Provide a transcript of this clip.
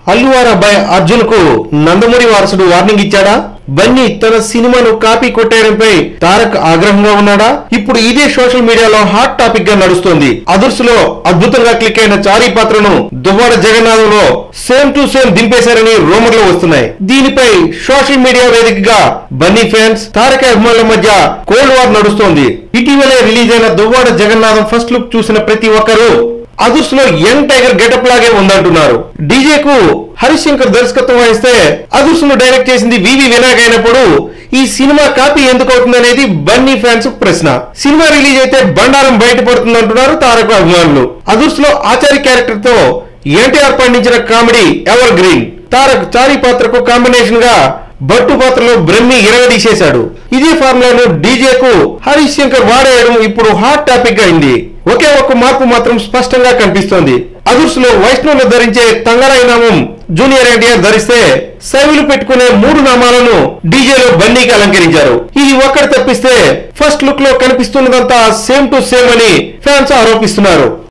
అల్లువార్ అబ్బాయి అర్జున్ కు నందమూరి వారసుడు వార్నింగ్ ఇచ్చాడా బన్నీ తన సినిమాను కాపీ కొట్టేయడంపై తారక్ ఆగ్రహంగా ఉన్నాడా ఇప్పుడు ఇదే సోషల్ మీడియాలో హాట్ టాపిక్ గా నడుస్తోంది అదుర్సులో అద్భుతంగా క్లిక్ అయిన చారీ పాత్రను దువ్వాడ జగన్నాథంలో సేమ్ టు సేమ్ దింపేశారని రూమర్లు వస్తున్నాయి దీనిపై సోషల్ మీడియా వేదికగా బన్నీ ఫ్యాన్స్ తారక అభిమానుల మధ్య కోల్డ్ వార్ నడుస్తోంది ఇటీవలే రిలీజ్ అయిన దువ్వాడ జగన్నాథం ఫస్ట్ లుక్ చూసిన ప్రతి ఒక్కరూ అదుర్సులో యంగ్ టైగర్ గెటప్ లాగే ఉందంటున్నారు డీజే కు హరిశంకర్ దర్శకత్వం వహిస్తే అదుర్సును డైరెక్ట్ చేసింది వివి వినాయక్ అయినప్పుడు ఈ సినిమా కాపీ ఎందుకు అవుతుందనేది బన్నీ ఫ్యాన్స్ ప్రశ్న సినిమా రిలీజ్ అయితే బండారం బయటపడుతుందంటున్నారు తారక అభిమానులు అదుర్సులో ఆచారి క్యారెక్టర్ తో ఎన్టీఆర్ పండించిన comedy evergreen Tarak Chari పాత్రకు కాంబినేషన్ గా బట్టు పాత్రలో బ్రహ్మి ఇరగదీసేశాడు ఇదే ఫార్ములాను డీజే కు హరీష్ శంకర్ వాడేయడం ఇప్పుడు హాట్ టాపిక్ గా అయింది ఒకే ఒక్క మార్పు మాత్రం స్పష్టంగా కనిపిస్తోంది అదుర్సులో వైష్ణవులు ధరించే తంగరాయి నామం జూనియర్ ఎన్టీఆర్ ధరిస్తే శైవులు పెట్టుకునే మూడు నామాలను డీజేలో బన్నీకి అలంకరించారు ఇది ఒక్కటి తప్పిస్తే ఫస్ట్ లుక్ లో కనిపిస్తున్నదంతా సేమ్ టు సేమ్ అని ఫ్యాన్స్ ఆరోపిస్తున్నారు